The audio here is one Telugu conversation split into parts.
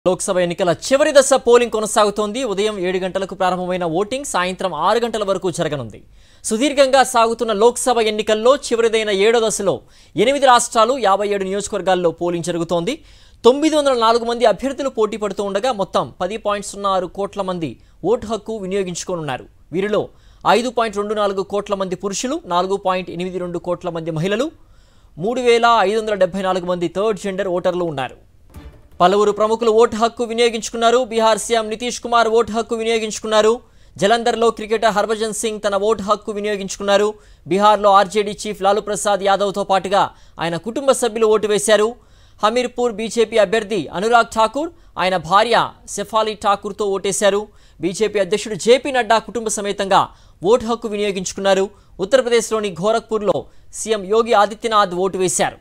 లోక్సభ ఎన్నికల చివరి దశ పోలింగ్ కొనసాగుతోంది ఉదయం ఏడు గంటలకు ప్రారంభమైన ఓటింగ్ సాయంత్రం ఆరు గంటల వరకు జరగనుంది సుదీర్ఘంగా సాగుతున్న లోక్సభ ఎన్నికల్లో చివరిదైన ఏడో దశలో ఎనిమిది రాష్ట్రాలు యాభై ఏడు నియోజకవర్గాల్లో పోలింగ్ జరుగుతోంది తొమ్మిది వందల నాలుగు మంది అభ్యర్థులు పోటీ పడుతూ ఉండగా మొత్తం పది పాయింట్ సున్నా ఆరు కోట్ల మంది ఓటు హక్కు వినియోగించుకోనున్నారు వీరిలో ఐదు పాయింట్ రెండు నాలుగు కోట్ల మంది పురుషులు నాలుగు పాయింట్ ఎనిమిది రెండు కోట్ల మంది మహిళలు మూడు వేల ఐదు వందల డెబ్బై నాలుగు మంది థర్డ్ జెండర్ ఓటర్లు ఉన్నారు పలువురు ప్రముఖులు ఓటు హక్కు వినియోగించుకున్నారు బీహార్ సీఎం నితీష్ కుమార్ ఓటు హక్కు వినియోగించుకున్నారు జలంధర్లో క్రికెటర్ హర్భజన్ సింగ్ తన ఓటు హక్కు వినియోగించుకున్నారు బీహార్లో ఆర్జేడీ చీఫ్ లాలూ ప్రసాద్ యాదవ్తో పాటుగా ఆయన కుటుంబ సభ్యులు ఓటు వేశారు హమీర్పూర్ బీజేపీ అభ్యర్థి అనురాగ్ ఠాకూర్ ఆయన భార్య సెఫాలి ఠాకూర్తో ఓటేశారు బీజేపీ అధ్యక్షుడు జేపీ నడ్డా కుటుంబ సమేతంగా ఓటు హక్కు వినియోగించుకున్నారు ఉత్తరప్రదేశ్లోని గోరఖ్పూర్లో సీఎం యోగి ఆదిత్యనాథ్ ఓటు వేశారు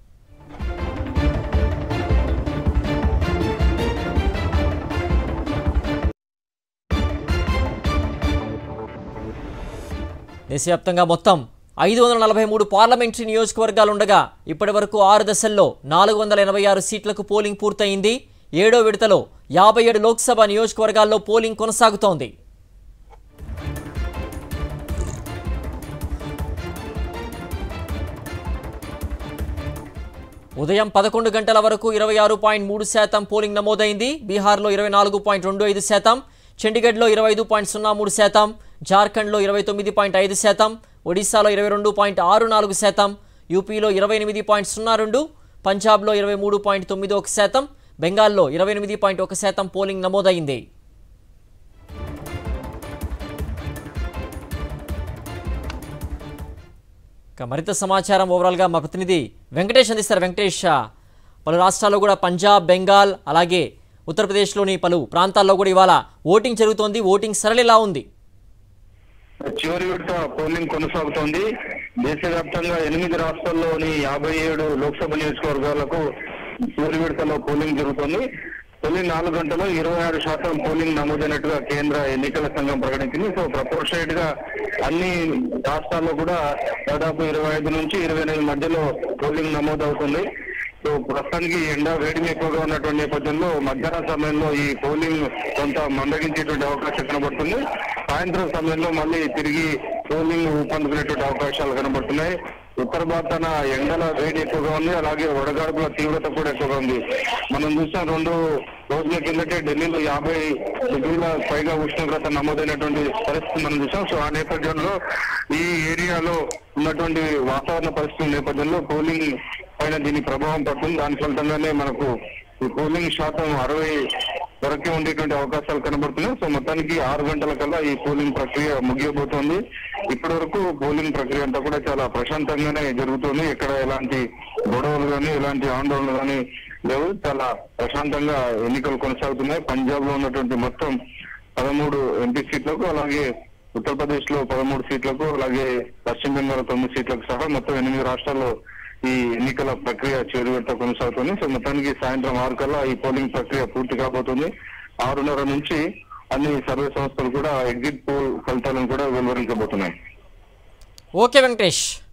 దేశవ్యాప్తంగా మొత్తం ఐదు వందల నలభై మూడు పార్లమెంటరీ నియోజకవర్గాలు ఉండగా ఇప్పటి వరకు ఆరు దశల్లో నాలుగు వందల ఎనభై ఆరు సీట్లకు పోలింగ్ పూర్తయింది ఏడో విడతలో యాభై ఏడు లోక్సభ నియోజకవర్గాల్లో పోలింగ్ కొనసాగుతోంది ఉదయం పదకొండు గంటల వరకు ఇరవై ఆరు పాయింట్ మూడు శాతం పోలింగ్ నమోదైంది బీహార్లో ఇరవై నాలుగు పాయింట్ రెండు ఐదు శాతం చండీగఢ్లో ఇరవై ఐదు పాయింట్ సున్నా మూడు శాతం జార్ఖండ్లో ఇరవై తొమ్మిది పాయింట్ ఐదు శాతం ఒడిశాలో ఇరవై రెండు పాయింట్ ఆరు నాలుగు శాతం యూపీలో ఇరవై ఎనిమిది పాయింట్ సున్నా రెండు పంజాబ్లో ఇరవై మూడు పాయింట్ తొమ్మిది ఒక శాతం బెంగాల్లో ఇరవై ఎనిమిది పాయింట్ ఒక శాతం పోలింగ్ నమోదైంది ఇక మరింత సమాచారం ఓవరాల్గా మా ప్రతినిధి వెంకటేష్ అందిస్తారు వెంకటేష్ ఆ, పలు రాష్ట్రాల్లో కూడా పంజాబ్ బెంగాల్ అలాగే ఉత్తరప్రదేశ్లోని పలు ప్రాంతాల్లో కూడా ఇవాళ ఓటింగ్ జరుగుతోంది ఓటింగ్ సరళి ఎలా ఉంది చివరి విడత పోలింగ్ కొనసాగుతోంది దేశవ్యాప్తంగా ఎనిమిది రాష్ట్రాల్లోని యాభై ఏడు లోక్సభ నియోజకవర్గాలకు చివరి విడతలో పోలింగ్ జరుగుతోంది తొలి నాలుగు గంటల్లో ఇరవై ఆరు శాతం పోలింగ్ నమోదైనట్టుగా కేంద్ర ఎన్నికల సంఘం ప్రకటించింది సో ప్రపోర్షనేట్ గా అన్ని రాష్ట్రాల్లో కూడా దాదాపు ఇరవై ఐదు నుంచి ఇరవై ఎనిమిది మధ్యలో పోలింగ్ నమోదవుతుంది సో ప్రస్తుతానికి ఎండ వేడిమి ఎక్కువగా ఉన్నటువంటి నేపథ్యంలో మధ్యాహ్న సమయంలో ఈ పోలింగ్ కొంత మందగించేటువంటి అవకాశం కనబడుతుంది సాయంత్రం సమయంలో మళ్ళీ తిరిగి పోలింగ్ ఊపందుకునేటువంటి అవకాశాలు కనబడుతున్నాయి ఉత్తర భారతాన ఎండల వేడి ఎక్కువగా ఉంది అలాగే వడగాడుపుల తీవ్రత కూడా ఎక్కువగా ఉంది మనం చూసాం రెండు రోజుల కిందటే ఢిల్లీలో యాభై డిగ్రీల పైగా ఉష్ణోగ్రత నమోదైనటువంటి పరిస్థితి మనం చూసాం సో ఆ నేపథ్యంలో ఈ ఏరియాలో ఉన్నటువంటి వాతావరణ పరిస్థితుల నేపథ్యంలో పోలింగ్ పైన దీని ప్రభావం పడుతుంది దాని ఫలితంగానే మనకు ఈ పోలింగ్ శాతం అరవై వరకే ఉండేటువంటి అవకాశాలు కనబడుతున్నాయి సో మొత్తానికి ఆరు గంటల కల్లా ఈ పోలింగ్ ప్రక్రియ ముగియబోతోంది ఇప్పటి వరకు పోలింగ్ ప్రక్రియ అంతా కూడా చాలా ప్రశాంతంగానే జరుగుతుంది ఎక్కడ ఎలాంటి గొడవలు కానీ ఎలాంటి ఆందోళనలు కానీ లేవు చాలా ప్రశాంతంగా ఎన్నికలు కొనసాగుతున్నాయి పంజాబ్ లో ఉన్నటువంటి మొత్తం పదమూడు ఎంపీ సీట్లకు అలాగే ఉత్తరప్రదేశ్ లో పదమూడు సీట్లకు అలాగే పశ్చిమ బెంగాల్ తొమ్మిది సీట్లకు సహా మొత్తం ఎనిమిది రాష్ట్రాల్లో ఈ ఎన్నికల ప్రక్రియ చివరి విడత కొనసాగుతుంది సో మొత్తానికి సాయంత్రం ఆరు కల్లా ఈ పోలింగ్ ప్రక్రియ పూర్తి కాబోతుంది ఆరున్నర నుంచి అన్ని సర్వే సంస్థలు కూడా ఎగ్జిట్ పోల్ ఫలితాలను కూడా వెలువరించబోతున్నాయి ఓకే వెంకటేష్